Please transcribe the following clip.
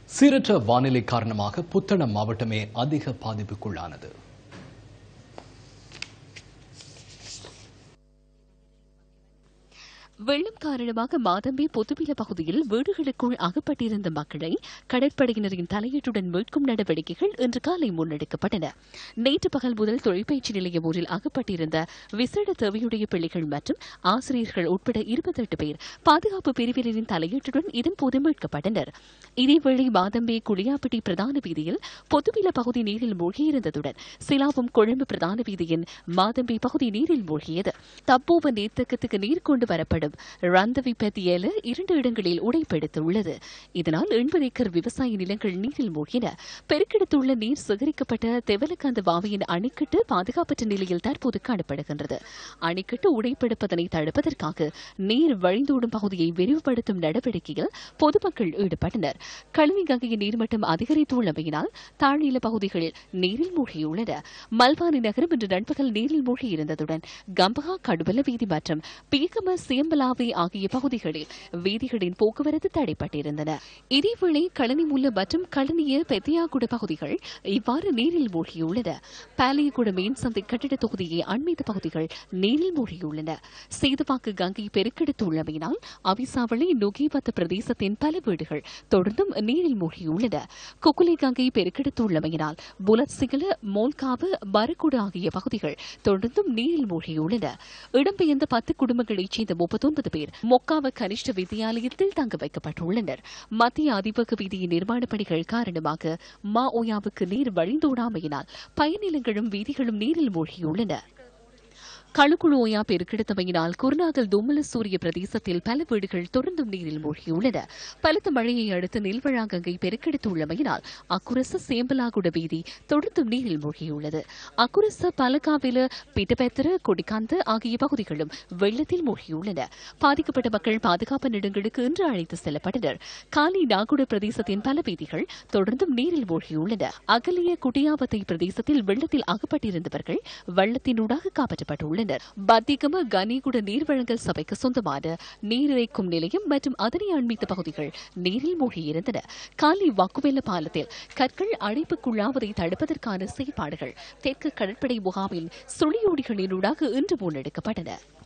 சீரற்ற வானிலை காரணமாக புத்தளம் மாவட்டமே அதிக பாதிப்புக்குள்ளானது வெள்ளம் காரணமாக மாதம்பே பொதுபில பகுதியில் வீடுகளுக்குள் அகப்பட்டிருந்த மக்களை கடற்படையினரின் தலையீட்டுடன் மீட்கும் நடவடிக்கைகள் இன்று காலை முன்னெடுக்கப்பட்டன நேற்று பகல் முதல் தொழிற்பயிற்சி நிலையம் ஒன்றில் அகப்பட்டிருந்த விசேட தேவையுடைய பிள்ளைகள் மற்றும் ஆசிரியர்கள் உட்பட இருபத்தெட்டு பேர் பாதுகாப்பு பிரிவினரின் தலையீட்டுடன் இதன்போது மீட்கப்பட்டனர் இதேவேளை மாதம்பே குளியாப்பட்டி பிரதான வீதியில் பொதுபில பகுதி நீரில் மூழ்கியிருந்ததுடன் சிலாவும் கொழும்பு பிரதான வீதியின் மாதம்பே பகுதி நீரில் மூழ்கியது தப்போவ நீர்த்தக்கத்துக்கு நீர் கொண்டு வரப்படும் ரந்தவி பெத்தியல இரண்டு இடங்களில் உடைப்பெடுத்துள்ளது இதனால் எண்பது ஏக்கர் விவசாய நிலங்கள் நீரில் மூழ்கின பெருக்கெடுத்துள்ள நீர் சேகரிக்கப்பட்ட தெவலக்காந்த வாவையின் அணைக்கட்டு பாதுகாப்பற்ற நிலையில் தற்போது காணப்படுகின்றது அணைக்கட்டு உடைப்பெடுப்பதனை தடுப்பதற்காக நீர் வழிந்தோடும் பகுதியை விரிவுபடுத்தும் நடவடிக்கையில் பொதுமக்கள் ஈடுபட்டனர் கழுவி கங்கையின் நீர்மட்டம் அதிகரித்துள்ளமையினால் தாழ்நில பகுதிகள் நீரில் மூழ்கியுள்ளன மல்வானி நகரம் இன்று நண்பகல் நீரில் மூழ்கியிருந்ததுடன் கம்பகா கடுவல வீதி மற்றும் பீகம சியம்பலாவை ஆகிய பகுதிகளில் வீதிகளின் போக்குவரத்து தடைப்பட்டிருந்தன இதேவேளை களனிமுல்ல மற்றும் களனிய பெத்தியாகுட பகுதிகள் இவ்வாறு நீரில் மூழ்கியுள்ளன பாலியகுட மேன் சந்தை கட்டிட தொகுதியை அண்மித்த பகுதிகள் நீரில் மூழ்கியுள்ளன சேதுவாக்கு கங்கை பெருக்கெடுத்துள்ளமையினால் அவிசாவளி நுகிபத்த பிரதேசத்தின் பல வீடுகள் தொடர்ந்தும் நீரில் மூழ்கியுள்ளன குக்குலை கங்கை பெருக்கெடுத்துள்ளமையினால் புலத் சிங்கள மோல்காவு பரக்குடு ஆகிய பகுதிகள் தொடர்ந்தும் நீரில் மூழ்கியுள்ளன இடம்பெயர்ந்த பத்து குடும்பங்களைச் சேர்ந்த முப்பத்தொன்பது பேர் மொக்காவ கனிஷ்ட வித்தியாலயத்தில் தங்க வைக்கப்பட்டுள்ளனர் மத்திய அதிபக வீதியின் நிர்மாணப் பணிகள் காரணமாக மா ஓயாவுக்கு நீர் வழிந்தோடாமையினால் பயனிலங்களும் வீதிகளும் நீரில் மூழ்கியுள்ளன களுக்குழு ஓயா பெருக்கெடுத்தமையினால் குருநாகல் தும்மல சூரிய பிரதேசத்தில் பல வீடுகள் தொடர்ந்தும் நீரில் மூழ்கியுள்ளன பலத்த மழையை அடுத்து நெல்வழாங்கங்கை பெருக்கெடுத்துள்ளமையினால் அக்குரச சேம்பலாகுட வீதி தொடர்ந்தும் நீரில் மூழ்கியுள்ளது அக்குரச பலகாவில பிட்டபெத்திர கொடிக்காந்த ஆகிய பகுதிகளும் வெள்ளத்தில் மூழ்கியுள்ளன பாதிக்கப்பட்ட மக்கள் பாதுகாப்பு இடங்களுக்கு இன்று அழைத்து செல்லப்பட்டனர் காலி நாகுட பிரதேசத்தின் பல வீதிகள் தொடர்ந்தும் நீரில் மூழ்கியுள்ளன அகலிய குட்டியாவத்தை பிரதேசத்தில் வெள்ளத்தில் அகப்பட்டிருந்தவர்கள் வெள்ளத்தினூடாக காப்பாற்றப்பட்டுள்ளனர் பத்திகம கனிகுட நீர் வழங்கல் சபைக்கு சொந்தமான நீர் இறைக்கும் நிலையம் மற்றும் அதனை அண்மித்த பகுதிகள் நீரில் மூழ்கியிருந்தன காலி வாக்குவெல்ல பாலத்தில் கற்கள் அடைப்புக்குள்ளாவதை தடுப்பதற்கான செயற்பாடுகள் தெற்கு கடற்படை முகாமின் சுழியோடிகளினூடாக இன்று முன்னெடுக்கப்பட்டன